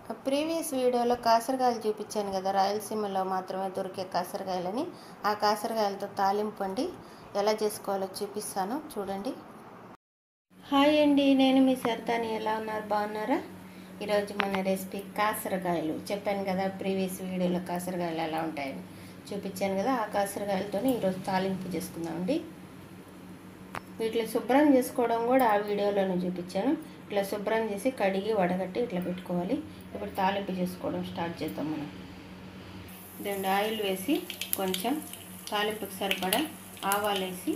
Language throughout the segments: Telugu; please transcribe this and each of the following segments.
ప్రీవియస్ వీడియోలో కాసరకాయలు చూపించాను కదా రాయలసీమలో మాత్రమే దొరికే కాసరకాయలని ఆ కాసరకాయలతో తాలింపు అండి ఎలా చేసుకోవాలో చూపిస్తాను చూడండి హాయ్ అండి నేను మీ సర్దాని ఎలా ఉన్నారు బాగున్నారా ఈరోజు మన రెసిపీ కాసరకాయలు చెప్పాను కదా ప్రీవియస్ వీడియోలో కాసరకాయలు ఎలా ఉంటాయని చూపించాను కదా ఆ కాసరకాయలతోనే ఈరోజు తాలింపు చేసుకుందామండి వీటిని శుభ్రం చేసుకోవడం కూడా ఆ వీడియోలోనే చూపించాను ఇట్లా శుభ్రం చేసి కడిగి వడగట్టి ఇట్లా పెట్టుకోవాలి ఇప్పుడు తాలింపు చేసుకోవడం స్టార్ట్ చేద్దాం మనం రెండు ఆయిల్ వేసి కొంచెం తాలింపుకి సరిపడా ఆవాలు వేసి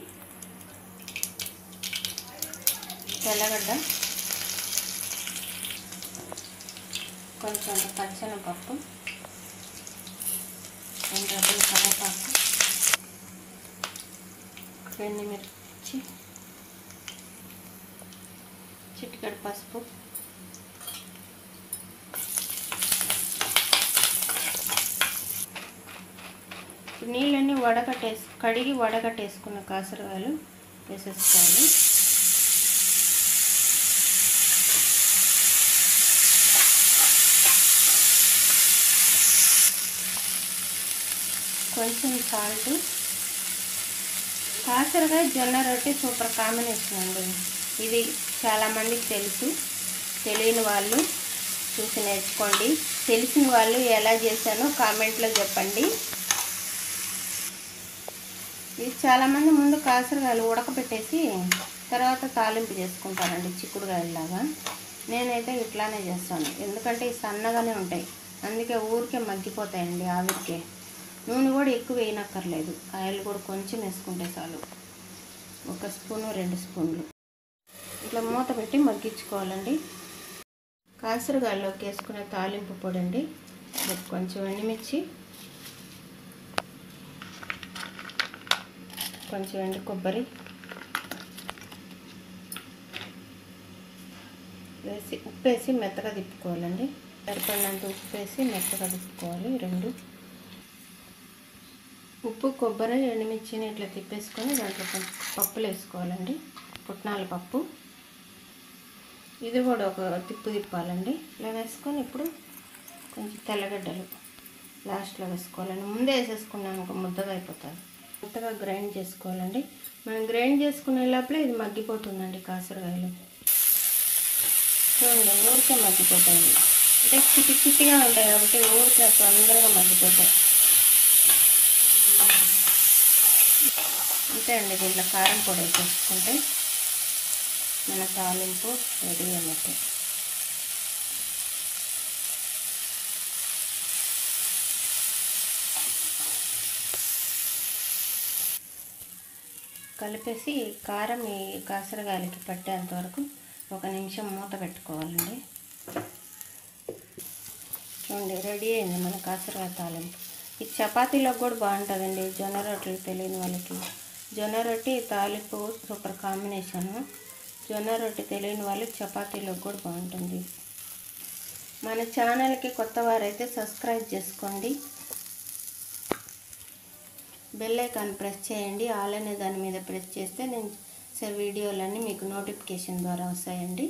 తెల్లగడ్డ కొంచెం పచ్చనపప్పు రెండు రబ్బులు కరివేపాకు మిర్చి చిటికెడు పసుపు నీళ్ళన్నీ వడకట్టేసి కడిగి వడకట్టేసుకున్న కాసరకాయలు వేసేసుకోవాలి కొంచెం సాల్ట్ కాసరకాయ జొన్న రొట్టె సూపర్ కాంబినేషన్ అండి ఇది చాలామందికి తెలుసు తెలియని వాళ్ళు చూసి నేర్చుకోండి తెలిసిన వాళ్ళు ఎలా చేశానో కామెంట్లో చెప్పండి ఇది చాలామంది ముందు కాసరకాయలు ఉడకబెట్టేసి తర్వాత తాలింపు చేసుకుంటారండి చిక్కుడుకాయలాగా నేనైతే ఇట్లానే చేస్తాను ఎందుకంటే ఇవి సన్నగానే ఉంటాయి అందుకే ఊరికే మగ్గిపోతాయండి ఆవిరికే నూనె కూడా ఎక్కువ వేయనక్కర్లేదు ఆయిల్ కూడా కొంచెం వేసుకుంటే చాలు ఒక స్పూను రెండు స్పూన్లు ఇట్లా మూత పెట్టి మగ్గించుకోవాలండి కాసరగాయలోకి వేసుకునే తాలింపు పొడి అండి కొంచెం ఎండుమిర్చి కొంచెం ఎండు కొబ్బరి వేసి ఉప్పు వేసి మెత్తగా తిప్పుకోవాలండి సరిపడినంత ఉప్పు వేసి మెత్తగా తిప్పుకోవాలి రెండు ఉప్పు కొబ్బరి ఎండుమిర్చిని ఇట్లా తిప్పేసుకొని దాంట్లో కొంచెం పప్పులు వేసుకోవాలండి పుట్నాల పప్పు ఇది కూడా ఒక తిప్పు తిప్పాలండి ఇలా వేసుకొని ఇప్పుడు కొంచెం తెల్లగడ్డలు లాస్ట్లో వేసుకోవాలండి ముందే వేసేసుకున్నాను ఒక ముద్దగా అయిపోతుంది ముద్దగా గ్రైండ్ చేసుకోవాలండి మనం గ్రైండ్ చేసుకునే లోపల ఇది మగ్గిపోతుందండి కాసరకాయలు చూడండి ఊరికే మగ్గిపోతాయి అంటే చిట్టి చిట్టిగా ఉంటాయి కాబట్టి ఊరికే తొందరగా మగ్గిపోతాయి అంతే అండి దీంట్లో కారం పొడి వేసేసుకుంటే మన తాలింపు రెడీ అన్నట్టు కలిపేసి కారం ఈ కాసరగాయలకి పట్టేంత వరకు ఒక నిమిషం మూత పెట్టుకోవాలండి చూడండి రెడీ అయింది మన కాసరగాయ తాలింపు ఇది చపాతీలోకి కూడా బాగుంటుందండి జొన్న రొట్టెలు తెలియని వాళ్ళకి జొన్న రొట్టె తాలింపు సూపర్ కాంబినేషను జొన్న రొట్టె తెలియని వాళ్ళు చపాతీలోకి కూడా బాగుంటుంది మన ఛానల్కి కొత్త వారైతే సబ్స్క్రైబ్ చేసుకోండి బెల్ ఐకాన్ ప్రెస్ చేయండి ఆల్ అనే దాని మీద ప్రెస్ చేస్తే నేను సార్ వీడియోలన్నీ మీకు నోటిఫికేషన్ ద్వారా వస్తాయండి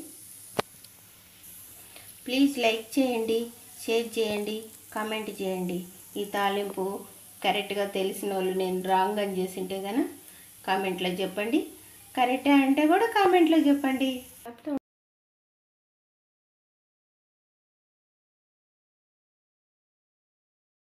ప్లీజ్ లైక్ చేయండి షేర్ చేయండి కామెంట్ చేయండి ఈ తాలింపు కరెక్ట్గా తెలిసిన వాళ్ళు నేను రాంగ్ అని చేసింటే కనుక కామెంట్లో చెప్పండి కరెక్టే అంటే కూడా కామెంట్లో చెప్పండి